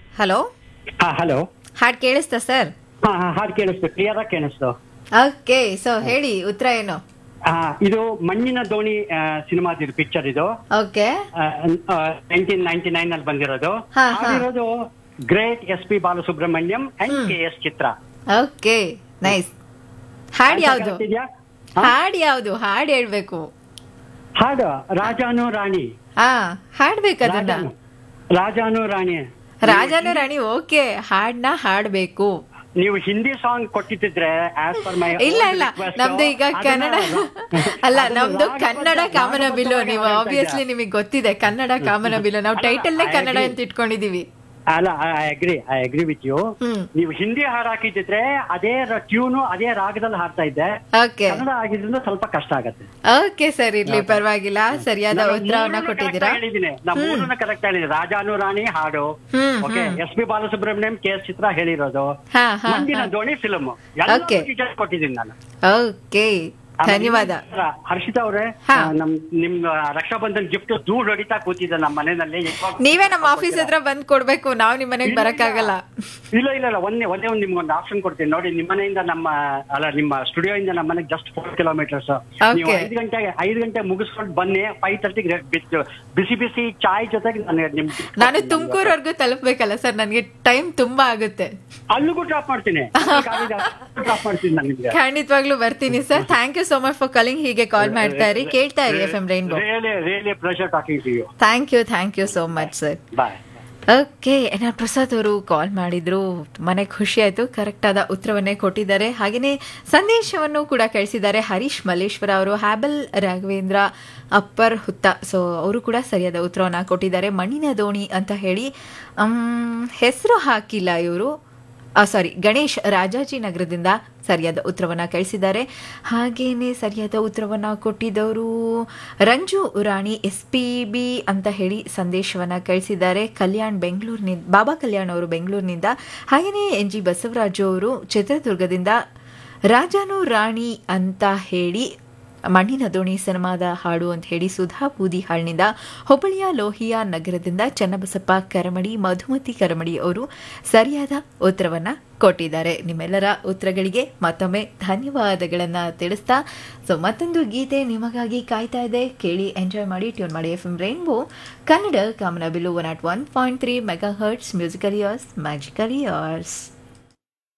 Hello ಹಾ hello ಹಾಡ್ ಕೇಳಿಸ್ತಾ ಸರ್ ಹಾ ಹಾ ಹಾಡು ಕೇಳಿಸ್ತು ಕ್ಲಿಯರ್ ಆಗಿ ಕೇಳಿಸ್ತು ಓಕೆ ಸೊ ಹೇಳಿ ಉತ್ತರ ಏನು ಹಾ ಇದು ಮಣ್ಣಿನ ದೋಣಿ ಸಿನಿಮಾದಿದು ಪಿಕ್ಚರ್ ಇದು ಓಕೆ ನೈನ್ಟೀನ್ ನೈನ್ಟಿ ನೈನ್ ಅಲ್ಲಿ ಬಂದಿರೋದು ಹಾ, ಹಾ. ಹಾಡಿರೋದು great S P Balasubrahmanyam and K S Chithra okay nice ಹಾಡ್ ಯಾವ್ದು correct ಇದ್ಯಾ? ಹಾ? ಹಾಡ್ ಯಾವ್ದು ಹಾಡ್ ಹೇಳ್ಬೇಕು ಹಾಡು ರಾಜಾನು ರಾಣಿ ಹಾ ಹಾಡ್ಬೇಕು ಅದನ್ನ ರಾಜಾನು ರಾಜಾನು ರಾಣಿ ರಾಜಾನು ರಾಣಿ ಓಕೆ ಹಾಡ್ನ ಹಾಡ್ಬೇಕು ನೀವು ಹಿಂದಿ ಸಾಂಗ್ ಕೊಟ್ಟಿದ್ರೆ ಆಸ್ ಪರ್ ಮೈ ಇಲ್ಲ ಇಲ್ಲ ನಮ್ದು ಈಗ ಕನ್ನಡ ಅಲ್ಲ ನಮ್ದು ಕನ್ನಡ ಕಾಮನ ಬಿಲ್ಲು ನೀವು ಆಬ್ವಿಯಸ್ಲಿ ನಿಮಗೆ ಗೊತ್ತಿದೆ ಕನ್ನಡ ಕಾಮನ ಬಿಲ್ಲು ನಾವು ಅಲ್ಲ, ಟೈಟಲ್ಲೇ I ಕನ್ನಡ agree. ಅಂತ ಇಟ್ಕೊಂಡಿದೀವಿ ಅಲ್ಲ I agree I agree with you hmm ನೀವು ಹಿಂದಿ ಹಾಡು ಹಾಕಿದ್ರೆ ಅದೇ ಟ್ಯೂನು ಅದೇ ರಾಗದಲ್ಲಿ ಹಾಡ್ತಾ ಇದ್ದೆ ಓಕೆ ಕನ್ನಡ ಆಗಿದ್ರಿಂದ ಸ್ವಲ್ಪ ಕಷ್ಟ ಆಗತ್ತೆ ಓಕೆ ಸರ್ ಇರ್ಲಿ ಪರವಾಗಿಲ್ಲ ಸರಿಯಾದ ನಾನು ಉತ್ತರವನ್ನ ಮೂರನ್ನೂ ಕೊಟ್ಟಿದ್ದೀರಾ correct ಹೇಳಿದ್ದೀನಿ ನಾ ಮೂರನ್ನ ಕರೆಕ್ಟ್ ಹೇಳಿದ್ದೀನಿ ರಾಜಾನು ರಾಣಿ ಹಾಡು hmm okay S P Balasubrahmanyam K S Chithra ಹೇಳಿರೋದು ಹಾ ಹಾ ಮಂದಿನ ದೋಣಿ ಫಿಲ್ಮ್ Okay. ಎಲ್ಲ ಕೊಟ್ಟಿದ್ದೀನಿ ನಾನು ಓಕೆ ಧನ್ಯವಾದ ಹರ್ಷಿತಾ ಅವರೇ ಹಾ. ನಮ್ ನಿಮ್ ರಕ್ಷಾಬಂಧನ್ ಗಿಫ್ಟ್ ದೂರ ಹೊಡಿತಾ ಕೂತಿದ್ದೆ ನಮ್ಮ ಮನೆಯಲ್ಲಿ ಯಾವಾಗ- ನೀವೇ ನಮ್ಮ ಆಫೀಸ್ ಹತ್ರ ಬಂದ್ ಕೊಡ್ಬೇಕು ನಾವು ನಿಮ್ ಮನೆಗ್ ಬರಕ್ಕಾಗಲ್ಲ ಇಲ್ಲ ಇಲ್ಲ ಇಲ್ಲ ಒಂದೇ ಒಂದೇ ಒಂದು ನಿಮ್ಗೊಂದು ಆಪ್ಷನ್ ಕೊಡ್ತೀನಿ ನೋಡಿ ನಿಮ್ಮ ಮನೆಯಿಂದ ನಮ್ಮ ಅಲ್ಲ ನಿಮ್ಮ ಸ್ಟುಡಿಯೋ ಇಂದ ನಮ್ಮ ಮನೆಗೆ ಜಸ್ಟ್ ಫೋರ್ ಕಿಲೋಮೀಟರ್ಸ್ ನೀವು Okay. ಐದು ಗಂಟೆಗೆ ಐದು ಗಂಟೆ ಮುಗಿಸ್ಕೊಂಡು ಬನ್ನಿ ಫೈವ್ ತರ್ಟಿಗೆ ಬಿಸಿ ಬಿಸಿ ಚಾಯ್ ಜೊತೆಗೆ ನಾನು ನಿಮ್ ನಾನು ತುಮಕೂರ್ವರೆಗೂ ತಲುಪ್ಬೇಕಲ್ಲ ಸರ್ ನನ್ಗೆ ಟೈಮ್ ತುಂಬಾ ಆಗುತ್ತೆ ಅಲ್ಲಿಗೂ ಡ್ರಾಪ್ ಮಾಡ್ತೀನಿ ಡ್ರಾಪ್ ಮಾಡ್ತೀನಿ ನಾನು ನಿಮ್ಗೆ ಖಂಡಿತವಾಗ್ಲೂ ಬರ್ತೀನಿ sir thank you so much for calling ಹೀಗೆ ಕಾಲ್ ಮಾಡ್ತಾ ಇರಿ ಕೇಳ್ತಾ ಇರಿ F M rainbow really really pleasure talking to you thank you thank you so much sir bye okay N R Prasad ಅವರು ಕಾಲ್ ಮಾಡಿದ್ರು ಮನೆ ಖುಷಿ ಆಯ್ತು ಕರೆಕ್ಟ್ ಆದ ಉತ್ತರವನ್ನೇ ಕೊಟ್ಟಿದ್ದಾರೆ ಹಾಗೆಯೇ ಸಂದೇಶವನ್ನು ಕೂಡ ಕಳಿಸಿದ್ದಾರೆ ಹರೀಶ್ ಮಲ್ಲೇಶ್ವರ ಅವರು ಹ್ಯಾಬಲ್ ರಾಘವೇಂದ್ರ ಅಪ್ಪರ್ ಹುತ್ತ ಸೊ ಅವರು ಕೂಡ ಸರಿಯಾದ ಉತ್ತರವನ್ನು ಕೊಟ್ಟಿದ್ದಾರೆ ಮಣ್ಣಿನ ದೋಣಿ ಅಂತ ಹೇಳಿ ಹೆಸರು ಹಾಕಿಲ್ಲ ಇವರು ಸಾರಿ ಗಣೇಶ್ ರಾಜಾಜಿನಗರದಿಂದ ಸರಿಯಾದ ಉತ್ತರವನ್ನು ಕಳಿಸಿದ್ದಾರೆ ಹಾಗೇನೆ ಸರಿಯಾದ ಉತ್ತರವನ್ನು ಕೊಟ್ಟಿದ್ದವರು Ranju Rani S P B ಅಂತ ಹೇಳಿ ಸಂದೇಶವನ್ನು ಕಳಿಸಿದ್ದಾರೆ ಕಲ್ಯಾಣ್ ಬೆಂಗಳೂರಿನಿಂದ ಬಾಬಾ ಕಲ್ಯಾಣ್ ಅವರು ಬೆಂಗಳೂರಿನಿಂದ ಹಾಗೆಯೇ ಎನ್ ಜಿ ಬಸವರಾಜು ಅವರು ಚಿತ್ರದುರ್ಗದಿಂದ ರಾಜಾನು ರಾಣಿ ಅಂತ ಹೇಳಿ ಮಣ್ಣಿನ ದೋಣಿ ಸಿನಿಮಾದ ಹಾಡು ಅಂತ ಹೇಳಿ ಸುಧಾ ಬೂದಿಹಾಳ್ನಿಂದ ಹುಬ್ಬಳ್ಳಿಯ ಲೋಹಿಯಾ ನಗರದಿಂದ ಚನ್ನಬಸಪ್ಪ ಕರಮಡಿ ಮಧುಮತಿ ಕರಮಡಿ ಅವರು ಸರಿಯಾದ ಉತ್ತರವನ್ನ ಕೊಟ್ಟಿದ್ದಾರೆ ನಿಮ್ಮೆಲ್ಲರ ಉತ್ತರಗಳಿಗೆ ಮತ್ತೊಮ್ಮೆ ಧನ್ಯವಾದಗಳನ್ನು ತಿಳಿಸ್ತಾ ಸೊ ಮತ್ತೊಂದು ಗೀತೆ ನಿಮಗಾಗಿ ಕಾಯ್ತಾ ಇದೆ ಕೇಳಿ ಎಂಜಾಯ್ ಮಾಡಿ ಟ್ಯೂನ್ ಮಾಡಿ ಎಫ್ ಎಂ ರೈನ್ಬೋ ಕನ್ನಡ ಕಾಮನ ಬಿಲು one at one point three megahertz musical years magical years